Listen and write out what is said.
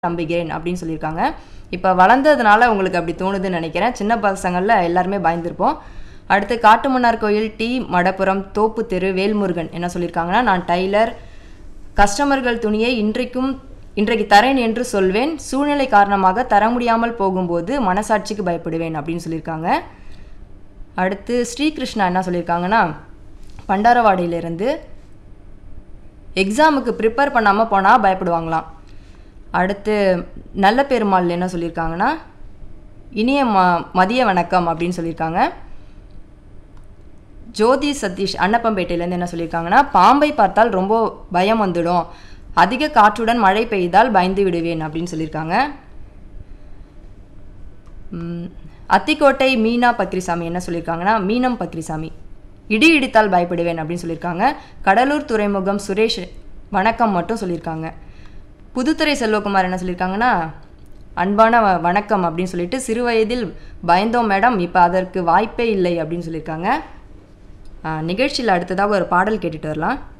நம்புகிறேன் அப்படின்னு சொல்லியிருக்காங்க இப்போ வளர்ந்ததுனால உங்களுக்கு அப்படி தோணுதுன்னு நினைக்கிறேன் சின்ன பசங்களில் எல்லாருமே பயந்துருப்போம் அடுத்து காட்டுமன்னார் கோயில் டி மடப்புரம் தோப்பு தெரு வேல்முருகன் என்ன சொல்லியிருக்காங்கன்னா நான் டைலர் கஸ்டமர்கள் துணியை இன்றைக்கும் இன்றைக்கு தரேன் என்று சொல்வேன் சூழ்நிலை காரணமாக தர முடியாமல் போகும்போது மனசாட்சிக்கு பயப்படுவேன் அப்படின்னு சொல்லியிருக்காங்க அடுத்து ஸ்ரீகிருஷ்ணா என்ன சொல்லியிருக்காங்கன்னா பண்டாரவாடியிலிருந்து எக்ஸாமுக்கு ப்ரிப்பேர் பண்ணாமல் போனால் பயப்படுவாங்களாம் அடுத்து நல்ல பெருமாள் என்ன சொல்லியிருக்காங்கன்னா இனிய ம மதிய வணக்கம் அப்படின்னு சொல்லியிருக்காங்க ஜோதி சதீஷ் அன்னப்பம்பேட்டையிலேருந்து என்ன சொல்லியிருக்காங்கன்னா பாம்பை பார்த்தால் ரொம்ப பயம் வந்துடும் அதிக காற்றுடன் மழை பெய்தால் பயந்து விடுவேன் அப்படின்னு சொல்லியிருக்காங்க ம், அத்திக்கோட்டை மீனா பக்ரிசாமி என்ன சொல்லியிருக்காங்கன்னா மீனம் பக்ரிசாமி இடி இடித்தால் பயப்படுவேன் அப்படின்னு சொல்லியிருக்காங்க கடலூர் துறைமுகம் சுரேஷ் வணக்கம் மட்டும் சொல்லியிருக்காங்க புதுத்துறை செல்வகுமார் என்ன சொல்லியிருக்காங்கன்னா அன்பான வ- வணக்கம் அப்படின்னு சொல்லிட்டு சிறு வயதில் பயந்தோம் மேடம் இப்போ அதற்கு வாய்ப்பே இல்லை அப்படின்னு சொல்லியிருக்காங்க நிகழ்ச்சியில் அடுத்ததாக ஒரு பாடல் கேட்டுட்டு வரலாம்